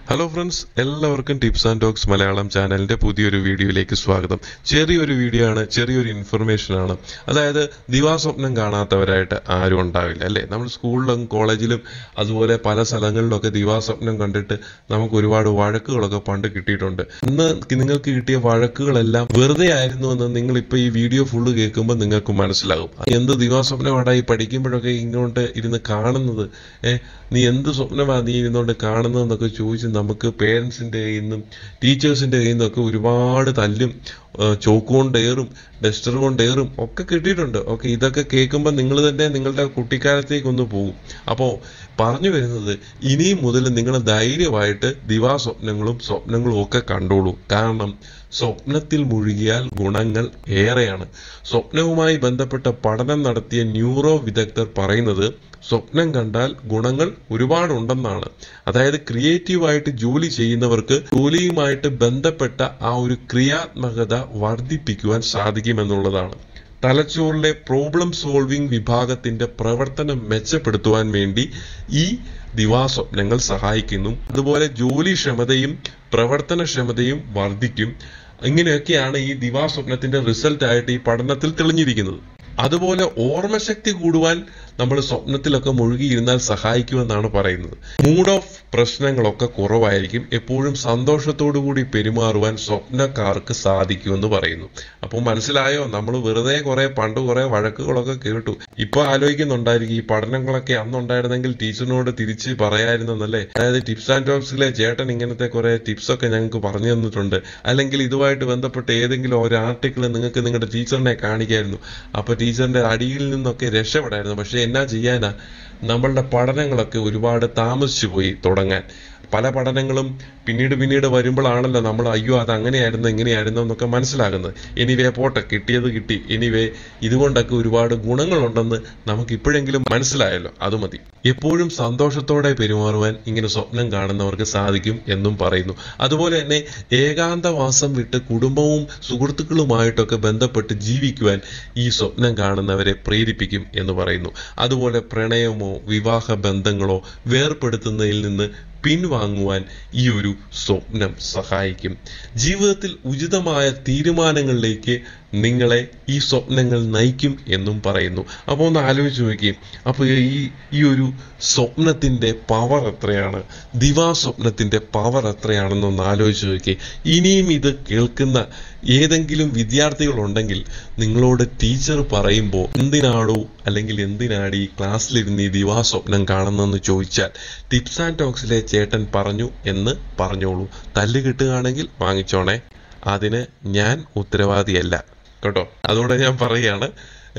hello friends എല്ലാവർക്കും tips and talks Malayalam ചാനലിന്റെ പുതിയൊരു വീഡിയോയിലേക്ക് സ്വാഗതം ചെറിയൊരു വീഡിയോ ആണ് ചെറിയൊരു ഇൻഫർമേഷൻ ആണ് അതായത് ദിവാസ്വപ്നം കാണാത്തവരായിട്ട് ആരും ഉണ്ടാവില്ല അല്ലേ നമ്മൾ സ്കൂളിലും കോളേജിലും അതുപോലെ പല സ്ഥലങ്ങളിലൊക്കെ ദിവാസ്വപ്നം കണ്ടിട്ട് നമുക്ക് ഒരുപാട് വഴക്കുകളൊക്കെ പണ്ട് കിട്ടിയിട്ടുണ്ട് ഇന്ന് നിങ്ങൾക്ക് കിട്ടിയ വഴക്കുകളെല്ലാം വെറുതെ ആയിരുന്നു എന്ന് നിങ്ങൾ ഇപ്പൊ ഈ വീഡിയോ ഫുള്ള് കേൾക്കുമ്പോൾ നിങ്ങൾക്ക് മനസ്സിലാകും എന്ത് ദിവാസ്വപ്നമാണ് ഈ പഠിക്കുമ്പോഴൊക്കെ ഇങ്ങോട്ട് ഇരുന്ന് കാണുന്നത് ഏഹ് നീ എന്ത് സ്വപ്നമാണ് നീ ഇരുന്നോണ്ട് കാണുന്നതെന്നൊക്കെ ചോദിച്ച് നമുക്ക് പേരൻസിന്റെ കയ്യിൽ നിന്നും ടീച്ചേഴ്സിന്റെ കയ്യിൽ നിന്നൊക്കെ ഒരുപാട് തല്ലും ചോക്ക് കൊണ്ട് ഏറും ഡസ്റ്റർ കൊണ്ട് ഏറും ഒക്കെ കിട്ടിയിട്ടുണ്ട് ഓക്കെ ഇതൊക്കെ കേൾക്കുമ്പോൾ നിങ്ങൾ തന്നെ നിങ്ങളുടെ കുട്ടിക്കാലത്തേക്ക് ഒന്ന് പോകും അപ്പോൾ പറഞ്ഞു വരുന്നത് ഇനിയും മുതൽ നിങ്ങൾ ധൈര്യമായിട്ട് ദിവാസ്വപ്നങ്ങളും സ്വപ്നങ്ങളും ഒക്കെ കണ്ടോളൂ കാരണം സ്വപ്നത്തിൽ മുഴുകിയാൽ ഗുണങ്ങൾ ഏറെയാണ് സ്വപ്നവുമായി ബന്ധപ്പെട്ട പഠനം നടത്തിയ ന്യൂറോ വിദഗ്ധർ പറയുന്നത് സ്വപ്നം കണ്ടാൽ ഗുണങ്ങൾ ഒരുപാടുണ്ടെന്നാണ് അതായത് ക്രിയേറ്റീവായിട്ട് ജോലി ചെയ്യുന്നവർക്ക് ജോലിയുമായിട്ട് ബന്ധപ്പെട്ട ആ ഒരു ക്രിയാത്മകത വർദ്ധിപ്പിക്കുവാൻ സാധിക്കുമെന്നുള്ളതാണ് തലച്ചോറിലെ പ്രോബ്ലം സോൾവിംഗ് വിഭാഗത്തിന്റെ പ്രവർത്തനം മെച്ചപ്പെടുത്തുവാൻ വേണ്ടി ഈ ദിവാസ്വപ്നങ്ങൾ സഹായിക്കുന്നു അതുപോലെ ജോലിക്ഷമതയും പ്രവർത്തനക്ഷമതയും വർദ്ധിക്കും ഇങ്ങനെയൊക്കെയാണ് ഈ ദിവാസ്വപ്നത്തിന്റെ റിസൾട്ട് ആയിട്ട് ഈ പഠനത്തിൽ തെളിഞ്ഞിരിക്കുന്നത് അതുപോലെ ഓർമ്മശക്തി കൂടുവാൻ നമ്മൾ സ്വപ്നത്തിലൊക്കെ മുഴുകിയിരുന്നാൽ സഹായിക്കുമെന്നാണ് പറയുന്നത് മൂഡ് ഓഫ് പ്രശ്നങ്ങളൊക്കെ കുറവായിരിക്കും എപ്പോഴും സന്തോഷത്തോടു കൂടി പെരുമാറുവാൻ സ്വപ്നക്കാർക്ക് സാധിക്കുമെന്ന് പറയുന്നു അപ്പോൾ മനസ്സിലായോ നമ്മൾ വെറുതെ കുറെ പണ്ട് കുറെ വഴക്കുകളൊക്കെ കേട്ടു ഇപ്പൊ ആലോചിക്കുന്നുണ്ടായിരിക്കും ഈ പഠനങ്ങളൊക്കെ അന്നുണ്ടായിരുന്നെങ്കിൽ ടീച്ചറിനോട് തിരിച്ച് പറയായിരുന്നല്ലേ അതായത് ടിപ്സ് ആൻഡ് ടോക്സിലെ ചേട്ടൻ ഇങ്ങനത്തെ കുറെ ടിപ്സ് ഒക്കെ ഞങ്ങൾക്ക് പറഞ്ഞു തന്നിട്ടുണ്ട് അല്ലെങ്കിൽ ഇതുമായിട്ട് ബന്ധപ്പെട്ട് ഏതെങ്കിലും ഒരു ആർട്ടിക്കിൾ നിങ്ങൾക്ക് നിങ്ങളുടെ ടീച്ചറിനെ കാണിക്കായിരുന്നു അപ്പൊ ടീച്ചറിന്റെ അടിയിൽ നിന്നൊക്കെ രക്ഷപ്പെടായിരുന്നു പക്ഷെ എന്നാ ചെയ്യാനാ നമ്മളുടെ പഠനങ്ങളൊക്കെ ഒരുപാട് താമസിച്ചു പോയി തുടങ്ങാൻ പല പഠനങ്ങളും പിന്നീട് പിന്നീട് വരുമ്പോഴാണല്ലോ നമ്മൾ അയ്യോ അത് അങ്ങനെയായിരുന്നു ഇങ്ങനെയായിരുന്നു എന്നൊക്കെ മനസ്സിലാകുന്നത് എനിവേ പോട്ടെ കിട്ടിയത് കിട്ടി എനിവേ ഇതുകൊണ്ടൊക്കെ ഒരുപാട് ഗുണങ്ങളുണ്ടെന്ന് നമുക്ക് ഇപ്പോഴെങ്കിലും മനസ്സിലായല്ലോ അത് മതി എപ്പോഴും സന്തോഷത്തോടെ പെരുമാറുവാൻ ഇങ്ങനെ സ്വപ്നം കാണുന്നവർക്ക് സാധിക്കും എന്നും പറയുന്നു അതുപോലെ തന്നെ ഏകാന്തവാസം വിട്ട് കുടുംബവും സുഹൃത്തുക്കളുമായിട്ടൊക്കെ ബന്ധപ്പെട്ട് ജീവിക്കുവാൻ ഈ സ്വപ്നം കാണുന്നവരെ പ്രേരിപ്പിക്കും എന്ന് പറയുന്നു അതുപോലെ പ്രണയമോ വിവാഹ ബന്ധങ്ങളോ വേർപെടുത്തുന്നതിൽ നിന്ന് പിൻവാങ്ങുവാൻ ഈ ഒരു സ്വപ്നം സഹായിക്കും ജീവിതത്തിൽ ഉചിതമായ തീരുമാനങ്ങളിലേക്ക് നിങ്ങളെ ഈ സ്വപ്നങ്ങൾ നയിക്കും എന്നും പറയുന്നു അപ്പോൾ ഒന്ന് ആലോചിച്ച് നോക്കി അപ്പോൾ ഈ ഈ ഒരു സ്വപ്നത്തിന്റെ പവർ എത്രയാണ് ദിവാസ്വപ്നത്തിന്റെ പവർ എത്രയാണെന്നൊന്ന് ആലോചിച്ച് നോക്കി ഇനിയും ഇത് കേൾക്കുന്ന ഏതെങ്കിലും വിദ്യാർത്ഥികളുണ്ടെങ്കിൽ നിങ്ങളോട് ടീച്ചർ പറയുമ്പോൾ എന്തിനാടോ അല്ലെങ്കിൽ എന്തിനാടി ഈ ക്ലാസ്സിലിരുന്ന് ഈ ദിവാസ്വപ്നം കാണുന്നതെന്ന് ചോദിച്ചാൽ ടിപ്സ് ആൻഡ് ടോക്സിലെ ചേട്ടൻ പറഞ്ഞു എന്ന് പറഞ്ഞോളൂ തല്ല് കിട്ടുകയാണെങ്കിൽ വാങ്ങിച്ചോണേ അതിന് ഞാൻ ഉത്തരവാദിയല്ല കേട്ടോ അതുകൊണ്ട് ഞാൻ പറയുകയാണ്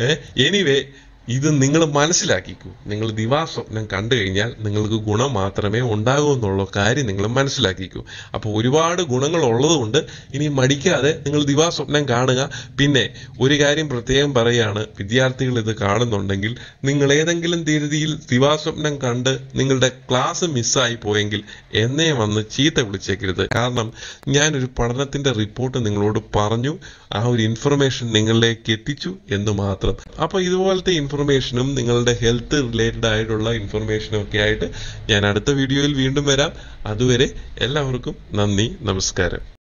എനിവേ ഇത് നിങ്ങൾ മനസ്സിലാക്കിക്കൂ നിങ്ങൾ ദിവാസ്വപ്നം കണ്ടു കഴിഞ്ഞാൽ നിങ്ങൾക്ക് ഗുണം മാത്രമേ ഉണ്ടാകൂ എന്നുള്ള കാര്യം നിങ്ങൾ മനസ്സിലാക്കിക്കൂ അപ്പോൾ ഒരുപാട് ഗുണങ്ങൾ ഉള്ളതുകൊണ്ട് ഇനി മടിക്കാതെ നിങ്ങൾ ദിവാസ്വപ്നം കാണുക പിന്നെ ഒരു കാര്യം പ്രത്യേകം പറയുകയാണ് വിദ്യാർത്ഥികൾ ഇത് കാണുന്നുണ്ടെങ്കിൽ നിങ്ങൾ ഏതെങ്കിലും തീയതിയിൽ ദിവാസ്വപ്നം കണ്ട് നിങ്ങളുടെ ക്ലാസ് മിസ്സായി പോയെങ്കിൽ എന്നെ വന്ന് ചീത്ത വിളിച്ചേക്കരുത് കാരണം ഞാനൊരു പഠനത്തിന്റെ റിപ്പോർട്ട് നിങ്ങളോട് പറഞ്ഞു ആ ഒരു ഇൻഫർമേഷൻ നിങ്ങളിലേക്ക് എത്തിച്ചു എന്ന് മാത്രം അപ്പൊ ഇതുപോലത്തെ ഇൻഫർമേഷനും നിങ്ങളുടെ ഹെൽത്ത് റിലേറ്റഡ് ആയിട്ടുള്ള ഇൻഫർമേഷനും ഒക്കെ ആയിട്ട് ഞാൻ അടുത്ത വീഡിയോയിൽ വീണ്ടും വരാം അതുവരെ എല്ലാവർക്കും നന്ദി നമസ്കാരം